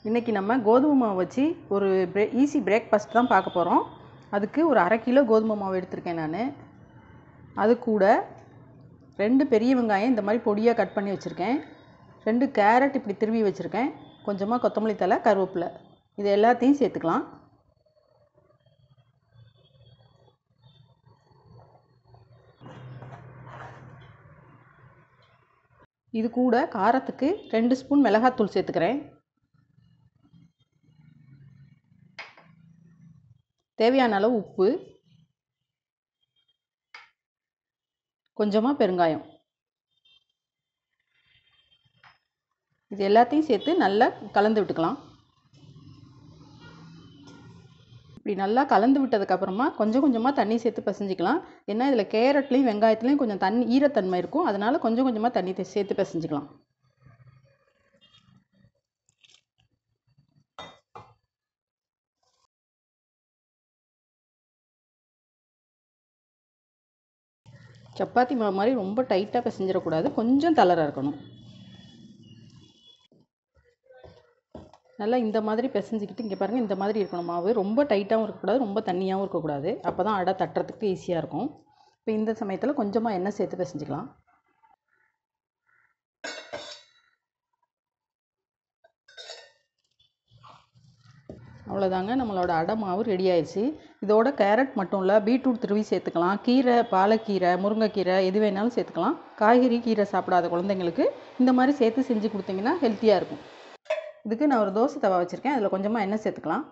இன்றைக்கி நம்ம கோதுமை மாவு வச்சு ஒரு பிரே ஈஸி பிரேக்ஃபாஸ்ட் தான் பார்க்க போகிறோம் அதுக்கு ஒரு அரை கிலோ கோதுமை மாவு எடுத்திருக்கேன் நான் அது கூட ரெண்டு பெரிய வெங்காயம் இந்த மாதிரி பொடியாக கட் பண்ணி வச்சுருக்கேன் ரெண்டு கேரட் இப்படி திருவி வச்சுருக்கேன் கொஞ்சமாக கொத்தமல்லி தழை கருவேப்பிலை இது எல்லாத்தையும் சேர்த்துக்கலாம் இது கூட காரத்துக்கு ரெண்டு ஸ்பூன் மிளகாத்தூள் சேர்த்துக்கிறேன் தேவையான அளவு உப்பு கொஞ்சமாக பெருங்காயம் இது எல்லாத்தையும் சேர்த்து நல்லா கலந்து விட்டுக்கலாம் இப்படி நல்லா கலந்து விட்டதுக்கப்புறமா கொஞ்சம் கொஞ்சமாக தண்ணி சேர்த்து பிசைஞ்சிக்கலாம் ஏன்னா இதில் கேரட்லேயும் வெங்காயத்துலேயும் கொஞ்சம் தண்ணி ஈரத்தன்மை இருக்கும் அதனால் கொஞ்சம் கொஞ்சமாக தண்ணி சேர்த்து பிசைஞ்சிக்கலாம் சப்பாத்தி மாவு மாதிரி ரொம்ப டைட்டாக பிசைஞ்சிடக்கூடாது கொஞ்சம் தளர இருக்கணும் நல்லா இந்த மாதிரி பிசைஞ்சிக்கிட்டு இங்கே பாருங்கள் இந்த மாதிரி இருக்கணும் மாவு ரொம்ப டைட்டாகவும் இருக்கக்கூடாது ரொம்ப தண்ணியாகவும் இருக்கக்கூடாது அப்போ தான் அடை தட்டுறதுக்கு ஈஸியாக இருக்கும் இப்போ இந்த சமயத்தில் கொஞ்சமாக எண்ணெய் சேர்த்து பிசைஞ்சிக்கலாம் அவ்வளோதாங்க நம்மளோட அடை மாவு ரெடி ஆயிடுச்சு இதோட கேரட் மட்டும் இல்லை பீட்ரூட் திருவி சேர்த்துக்கலாம் கீரை பாலக்கீரை முருங்கைக்கீரை எது வேணாலும் சேர்த்துக்கலாம் காய்கறி கீரை சாப்பிடாத குழந்தைங்களுக்கு இந்த மாதிரி சேர்த்து செஞ்சு கொடுத்தீங்கன்னா ஹெல்த்தியாக இருக்கும் இதுக்கு நான் ஒரு தோசை தவா வச்சுருக்கேன் அதில் கொஞ்சமாக எண்ணெய் சேர்த்துக்கலாம்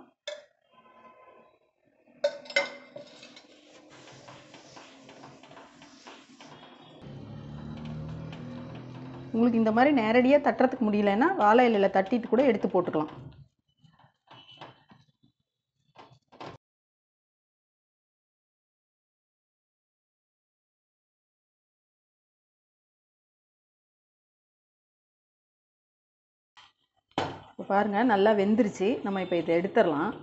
உங்களுக்கு இந்த மாதிரி நேரடியாக தட்டுறதுக்கு முடியலன்னா வாழை இலையில் தட்டிட்டு கூட எடுத்து போட்டுக்கலாம் இப்போ பாருங்கள் நல்லா வெந்துருச்சு நம்ம இப்போ இதை எடுத்துடலாம்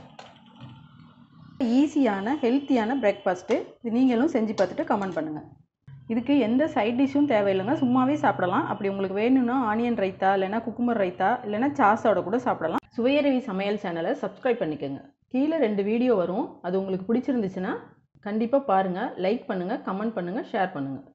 ஈஸியான ஹெல்த்தியான பிரேக்ஃபாஸ்ட்டு இது நீங்களும் செஞ்சு பார்த்துட்டு கமெண்ட் பண்ணுங்கள் இதுக்கு எந்த சைட் டிஷ்ஷும் தேவையில்லைங்க சும்மாவே சாப்பிடலாம் அப்படி உங்களுக்கு வேணும்னா ஆனியன் ரைத்தா இல்லைனா குக்குமர் ரைத்தா இல்லைனா சாஸோட கூட சாப்பிடலாம் சுவையரவி சமையல் சேனலை சப்ஸ்கிரைப் பண்ணிக்கோங்க கீழே ரெண்டு வீடியோ வரும் அது உங்களுக்கு பிடிச்சிருந்துச்சுன்னா கண்டிப்பாக பாருங்கள் லைக் பண்ணுங்கள் கமெண்ட் பண்ணுங்கள் ஷேர் பண்ணுங்கள்